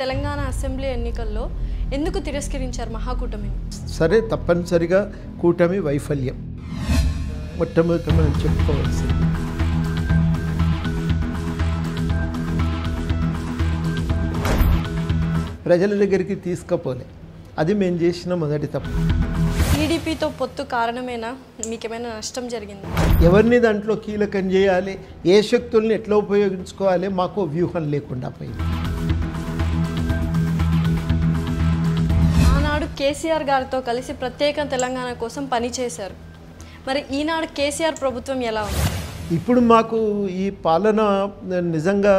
Telangana assembly ఎన్నికల్లో ఎందుకు తిరస్కరించారు మహాకూటమిని సరే తప్పనిసరిగా కూటమి వైఫల్యం మొట్టమొదట మనం చెప్పుకోవాల్సింది ప్రజల దగ్గరికి తీసుకపోలే అది మేము చేసిన మొదటి తప్పు టీడీపీతో పొత్తు కారణమేనా మీకేమైనా నష్టం జరిగిందా ఎవరిని దాంట్లో కీలకం చేయాలి ఏ శక్తుల్ని ఎట్లా ఉపయోగించుకోవాలి మాకు వ్యూహం లేకుండా పోయింది ఆనాడు కేసీఆర్ గారితో కలిసి ప్రత్యేక తెలంగాణ కోసం పనిచేశారు మరి ఈనాడు కేసీఆర్ ప్రభుత్వం ఎలా ఉంది ఇప్పుడు మాకు ఈ పాలన నిజంగా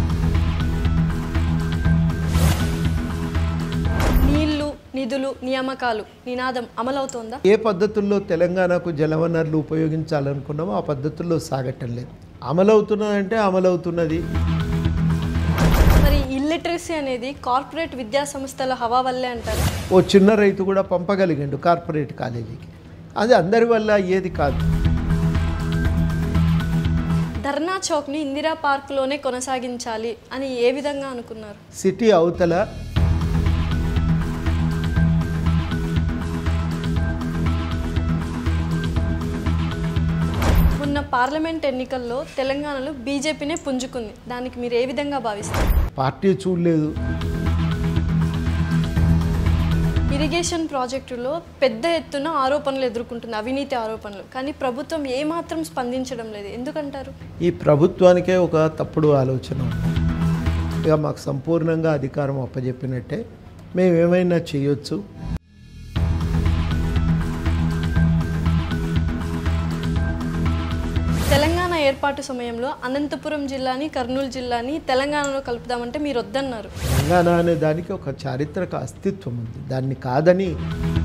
నీళ్లు నిధులు నియామకాలు నినాదం అమలవుతోందా ఏ పద్ధతుల్లో తెలంగాణకు జలవనరులు ఉపయోగించాలనుకున్నామో ఆ పద్ధతుల్లో సాగటం లేదు అమలవుతున్నదంటే అమలవుతున్నది మరి ఇల్లిటరసీ అనేది కార్పొరేట్ విద్యా సంస్థల హవా వల్లే అంటారు ఓ చిన్న రైతు కూడా పంపగలిగిండు కార్పొరేట్ కాలేజీకి అది అందరి వల్ల అయ్యేది కాదు ధర్నా చౌక్ని ఇందిరా పార్క్లోనే కొనసాగించాలి అని ఏ విధంగా అనుకున్నారు సిటీ అవతల మొన్న పార్లమెంట్ ఎన్నికల్లో తెలంగాణలో బీజేపీనే పుంజుకుంది దానికి మీరు ఏ విధంగా భావిస్తారు పార్టీ చూడలేదు ఇరిగేషన్ ప్రాజెక్టులో పెద్ద ఎత్తున ఆరోపణలు ఎదుర్కొంటుంది అవినీతి ఆరోపణలు కానీ ప్రభుత్వం ఏమాత్రం స్పందించడం లేదు ఎందుకంటారు ఈ ప్రభుత్వానికే ఒక తప్పుడు ఆలోచన ఉంది ఇక మాకు సంపూర్ణంగా అధికారం అప్పజెప్పినట్టే మేము ఏమైనా చేయొచ్చు తెలంగాణ ఏర్పాటు సమయంలో అనంతపురం జిల్లాని కర్నూలు జిల్లాని తెలంగాణలో కలుపుదామంటే మీరు వద్దన్నారు తెలంగాణ అనే దానికి ఒక చారిత్రక అస్తిత్వం ఉంది దాన్ని కాదని